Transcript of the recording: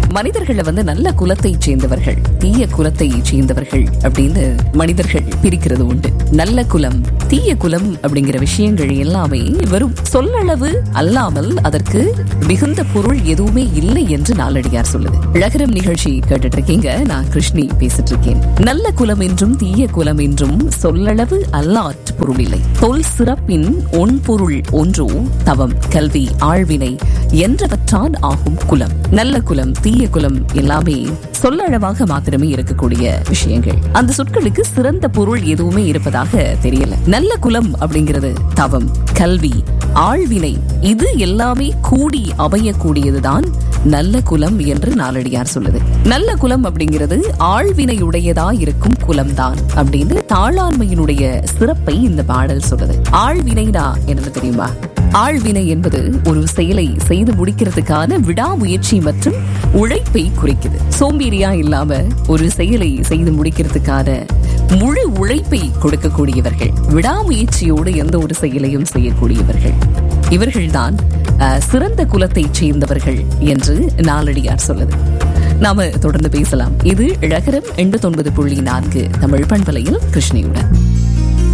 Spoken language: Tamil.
மனிதர்களை வந்து நல்ல குலத்தை சேர்ந்தவர்கள் தீய குலத்தை சேர்ந்தவர்கள் அப்படின்னு மனிதர்கள் பிரிக்கிறது உண்டு நல்ல குலம் தீய குலம் அப்படிங்கிற விஷயங்கள் எல்லாமே வெறும் சொல்லளவு அல்லாமல் அதற்கு மிகுந்த பொருள் எதுவுமே இல்லை என்று நாளடியார் சொல்லுது இழகரம் நிகழ்ச்சி கேட்டுட்டு இருக்கீங்க நான் கிருஷ்ணி பேசிட்டு இருக்கேன் நல்ல குலம் என்றும் தீய குலம் என்றும் சொல்லளவு அல்லாற்று பொருள் இல்லை தொல் சிறப்பின் ஒன் பொருள் ஒன்றோ தவம் கல்வி ஆழ்வினை என்றவற்றான் ஆகும் குலம் நல்ல குலம் தீய குலம் எல்லாமே சொல்லளவாக மாத்திரமே இருக்கக்கூடிய விஷயங்கள் அந்த சொற்களுக்கு சிறந்த பொருள் எதுவுமே இருப்பதாக தெரியல நல்ல குலம் அப்படிங்கிறது தவம் கல்வி ஆழ்வினை இது எல்லாமே கூடி அமையக்கூடியதுதான் நல்ல குலம் என்று நாலடியார் சொல்லுது நல்ல குலம் அப்படிங்கிறது ஆழ்வினையுடையதா இருக்கும் குலம்தான் அப்படின்னு தாளாண்மையினுடைய சிறப்பை இந்த பாடல் சொல்லுது ஆழ்வினைனா என்னது தெரியுமா ஆழ்வினை என்பது ஒரு செயலை செய்து முடிக்கிறதுக்கான விடாமுயற்சி மற்றும் உழைப்பை குறிக்குது சோம்பேறியா இல்லாம ஒரு செயலை செய்து முடிக்கிறதுக்கான முழு உழைப்பை கொடுக்கக்கூடியவர்கள் விடாமுயற்சியோடு எந்த ஒரு செயலையும் செய்யக்கூடியவர்கள் இவர்கள்தான் அஹ், சிறந்த குலத்தை சேர்ந்தவர்கள் என்று நாலடியார் சொல்லுது நாம தொடர்ந்து பேசலாம் இது இழகரம் எண்பத்தொன்பது புள்ளி நான்கு தமிழ் பண்பலையில் கிருஷ்ணியுடன்